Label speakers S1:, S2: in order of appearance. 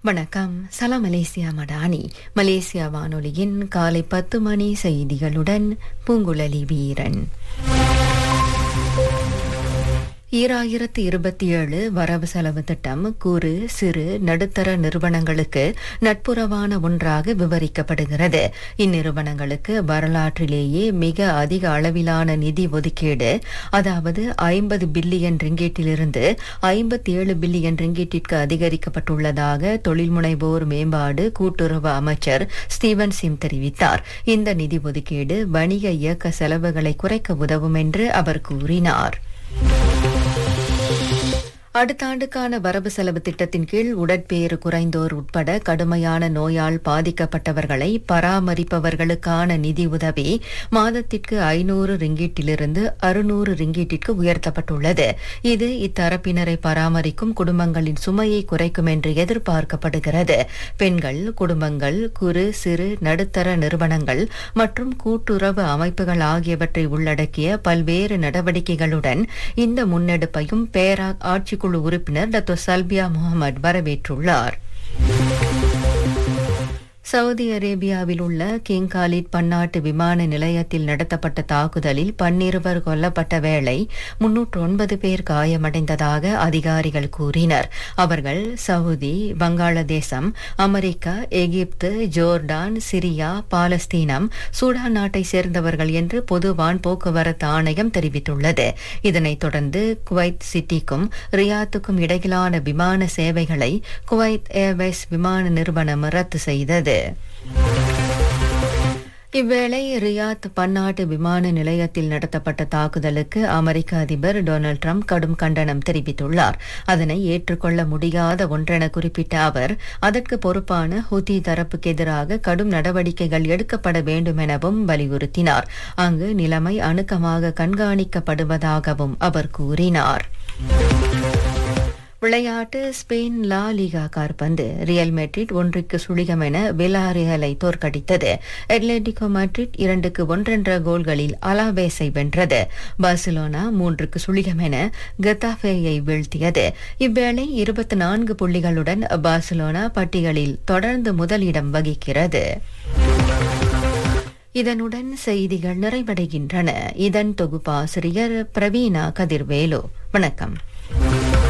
S1: வணக்கம் சலாம் Malaysia Madani Malaysia வானொலியின் காலை பத்து மணி செய்திகளுடன் பூங்குழலி வீரன் ஈராயிரத்து இருபத்தி ஏழு வரவு செலவு திட்டம் குறு சிறு நடுத்தர நிறுவனங்களுக்கு நட்புறவான ஒன்றாக விவரிக்கப்படுகிறது இந்நிறுவனங்களுக்கு வரலாற்றிலேயே மிக அதிக அளவிலான நிதி ஒதுக்கீடு அதாவது ஐம்பது பில்லியன் ரிங்கீட்டிலிருந்து ஐம்பத்தி ஏழு பில்லியன் ரிங்கீட்டிற்கு அதிகரிக்கப்பட்டுள்ளதாக தொழில் முனைவோர் மேம்பாடு கூட்டுறவு அமைச்சர் ஸ்டீவன் சிம் தெரிவித்தார் இந்த நிதி ஒதுக்கீடு வணிக இயக்க செலவுகளை குறைக்க உதவும் என்று அவர் கூறினார் அடுத்த ஆண்டுக்கான வரவு செலவு திட்டத்தின் கீழ் உடற்பேறு குறைந்தோர் உட்பட கடுமையான நோயால் பாதிக்கப்பட்டவர்களை பராமரிப்பவர்களுக்கான நிதி உதவி மாதத்திற்கு ஐநூறு ரிங்கீட்டிலிருந்து அறுநூறு ரிங்கீட்டிற்கு உயர்த்தப்பட்டுள்ளது இது இத்தரப்பினரை பராமரிக்கும் குடும்பங்களின் சுமையை குறைக்கும் என்று எதிர்பார்க்கப்படுகிறது பெண்கள் குடும்பங்கள் குறு சிறு நடுத்தர நிறுவனங்கள் மற்றும் கூட்டுறவு அமைப்புகள் ஆகியவற்றை உள்ளடக்கிய பல்வேறு நடவடிக்கைகளுடன் இந்த முன்னெடுப்பையும் பேரா ஆட்சி குழு உறுப்பினர் டாக்டர் சல்பியா முகமது வரவேற்றுள்ளார் சவுதி அரேபியாவில் உள்ள கிங் காலிட் பன்னாட்டு விமான நிலையத்தில் நடத்தப்பட்ட தாக்குதலில் பன்னிருவர் கொல்லப்பட்ட வேளை முன்னூற்று ஒன்பது பேர் காயமடைந்ததாக அதிகாரிகள் கூறினர் அவர்கள் சவுதி வங்காளதேசம் அமெரிக்கா எகிப்து ஜோர்டான் சிரியா பாலஸ்தீனம் சூடான் நாட்டை சேர்ந்தவர்கள் என்று பொது வான் போக்குவரத்து ஆணையம் தெரிவித்துள்ளது இதனைத் தொடர்ந்து குவைத் சிட்டிக்கும் ரியாத்துக்கும் இடையிலான விமான சேவைகளை குவைத் ஏர்வேஸ் விமான நிறுவனம் ரத்து செய்தது இவ்வேளை ரியாத் பன்னாட்டு விமான நிலையத்தில் நடத்தப்பட்ட தாக்குதலுக்கு அமெரிக்க அதிபர் டொனால்டு டிரம்ப் கடும் கண்டனம் தெரிவித்துள்ளார் அதனை ஏற்றுக்கொள்ள முடியாத ஒன்றென குறிப்பிட்ட அவர் அதற்கு பொறுப்பான ஹுதி தரப்புக்கு எதிராக கடும் நடவடிக்கைகள் எடுக்கப்பட வேண்டும் எனவும் வலியுறுத்தினார் அங்கு நிலைமை அணுக்கமாக கண்காணிக்கப்படுவதாகவும் அவர் கூறினார் விளையாட்டு ஸ்பெயின் லா லீகா கார்பந்து ரியல் மெட்ரிட் ஒன்றுக்கு சுழிகம் என விலாரியலை தோற்கடித்தது அட்லெட்டிகோ மேட்ரிட் இரண்டுக்கு ஒன்றென்ற கோல்களில் அலாவேஸை வென்றது பார்சிலோனா மூன்றுக்கு சுழிகம் என கத்தாஃபேயை வீழ்த்தியது இவ்வேளை இருபத்தி நான்கு புள்ளிகளுடன் பார்சிலோனா பட்டியலில் தொடர்ந்து முதலிடம் வகிக்கிறது இதனுடன் செய்திகள் நிறைவடைகின்றன இதன் தொகுப்பாசிரியர் பிரவீனா கதிர்வேலு வணக்கம்